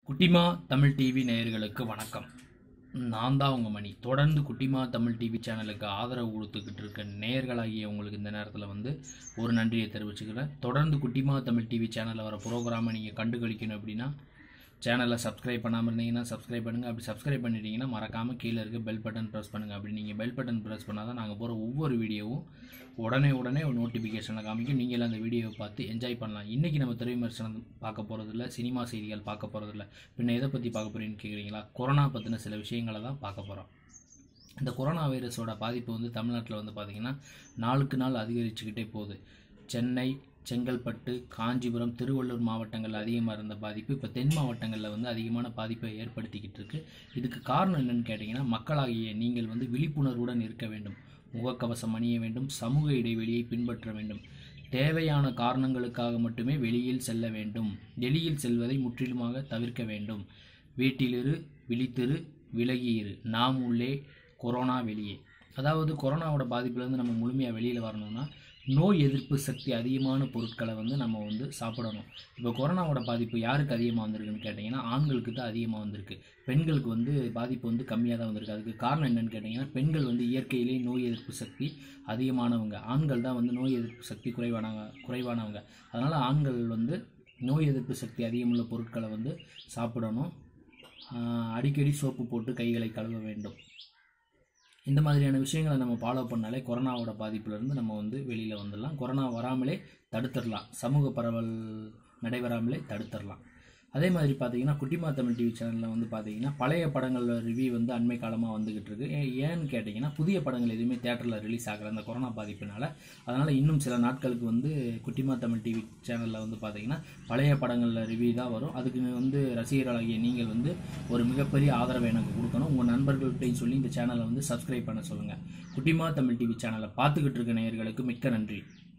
குட்டிமா தமிழ் டிவி நேயர்களுக்கு வணக்கம் நான் தான் உங்கள் மணி தொடர்ந்து குட்டிமா தமிழ் டிவி சேனலுக்கு ஆதரவு கொடுத்துக்கிட்டு இருக்க நேயர்களாகிய உங்களுக்கு இந்த நேரத்தில் வந்து ஒரு நன்றியை தெரிவிச்சுக்கிறேன் தொடர்ந்து குட்டிமா தமிழ் டிவி சேனலில் வர ப்ரோக்ராமை நீங்கள் கண்டுகளிக்கணும் அப்படின்னா சேனலை சப்ஸ்கிரைப் பண்ணாமல் இருந்தீங்கன்னா சப்ஸ்கிரைப் பண்ணுங்கள் அப்படி சப்ஸ்கிரைப் பண்ணிட்டீங்கன்னா மறக்காமல் கீழே இருக்க பெல் பட்டன் ப்ரெஸ் பண்ணுங்கள் அப்படி நீங்கள் பெல் பட்டன் ப்ரெஸ் பண்ணால் தான் நாங்கள் போகிற ஒவ்வொரு வீடியோவும் உடனே உடனே ஒரு நோட்டிஃபிகேஷனில் காமிக்கும் நீங்களும் அந்த வீடியோவை பார்த்து என்ஜாய் பண்ணலாம் இன்றைக்கி நம்ம திரை விமர்சனம் பார்க்க போகிறதில்ல சினிமா செய்திகள் பார்க்க போகிறதில்ல பின்ன எதை பற்றி பார்க்க போகிறீங்கன்னு கேட்குறீங்களா கொரோனா பற்றின சில விஷயங்களை தான் பார்க்க போகிறோம் இந்த கொரோனா வைரஸோட பாதிப்பு வந்து தமிழ்நாட்டில் வந்து பார்த்திங்கன்னா நாளுக்கு நாள் அதிகரிச்சுக்கிட்டே போகுது சென்னை செங்கல்பட்டு காஞ்சிபுரம் திருவள்ளூர் மாவட்டங்களில் அதிகமாக இருந்த பாதிப்பு இப்போ தென் மாவட்டங்களில் வந்து அதிகமான பாதிப்பை ஏற்படுத்திக்கிட்டு இருக்கு இதுக்கு காரணம் என்னன்னு கேட்டிங்கன்னா மக்களாகிய நீங்கள் வந்து விழிப்புணர்வுடன் இருக்க வேண்டும் முகக்கவசம் அணிய வேண்டும் சமூக இடைவெளியை பின்பற்ற வேண்டும் தேவையான காரணங்களுக்காக மட்டுமே வெளியில் செல்ல வேண்டும் வெளியில் செல்வதை முற்றிலுமாக தவிர்க்க வேண்டும் வீட்டிலிரு விழித்திரு விலகியிரு நாம் உள்ளே கொரோனா வெளியே அதாவது கொரோனாவோட பாதிப்புலேருந்து நம்ம முழுமையாக வெளியில் வரணும்னா நோய் எதிர்ப்பு சக்தி அதிகமான பொருட்களை வந்து நம்ம வந்து சாப்பிடணும் இப்போ கொரோனாவோட பாதிப்பு யாருக்கு அதிகமாக வந்திருக்குன்னு கேட்டிங்கன்னா ஆண்களுக்கு தான் அதிகமாக வந்திருக்கு பெண்களுக்கு வந்து பாதிப்பு வந்து கம்மியாக தான் வந்திருக்கு அதுக்கு காரணம் என்னன்னு கேட்டிங்கன்னா பெண்கள் வந்து இயற்கையிலேயே நோய் எதிர்ப்பு சக்தி அதிகமானவங்க ஆண்கள் தான் வந்து நோய் எதிர்ப்பு சக்தி குறைவானவங்க குறைவானவங்க அதனால் ஆண்கள் வந்து நோய் எதிர்ப்பு சக்தி அதிகமுள்ள பொருட்களை வந்து சாப்பிடணும் ஆஹ் அடிக்கடி சோப்பு போட்டு கைகளை கழுவ வேண்டும் இந்த மாதிரியான விஷயங்களை நம்ம ஃபாலோ பண்ணாலே கொரோனாவோட பாதிப்புலேருந்து நம்ம வந்து வெளியில் வந்துடலாம் கொரோனா வராமலே தடுத்துடலாம் சமூக பரவல் நடைபெறாமலே தடுத்துடலாம் அதே மாதிரி பார்த்தீங்கன்னா குட்டிமா தமிழ் டிவி சேனலில் வந்து பார்த்தீங்கன்னா பழைய படங்களோட ரிவ்யூ வந்து அண்மை காலமாக வந்துகிட்டு இருக்கு ஏ- ஏன்னு கேட்டிங்கன்னா புதிய படங்கள் எதுவுமே தேட்டரில் ரிலீஸ் ஆகல அந்த கொரோனா பாதிப்பினால அதனால் இன்னும் சில நாட்களுக்கு வந்து குட்டிமா தமிழ் டிவி சேனலில் வந்து பார்த்தீங்கன்னா பழைய படங்களில் ரிவ்யூ தான் வரும் அதுக்கு வந்து ரசிகர்களாகிய நீங்கள் வந்து ஒரு மிகப்பெரிய ஆதரவை எனக்கு கொடுக்கணும் உங்கள் நண்பர்கள்ட்டையும் சொல்லி இந்த சேனலை வந்து சப்ஸ்கிரைப் பண்ண சொல்லுங்கள் குட்டிமா தமிழ் டிவி சேனலை பார்த்துக்கிட்டு இருக்க நேயர்களுக்கு மிக்க நன்றி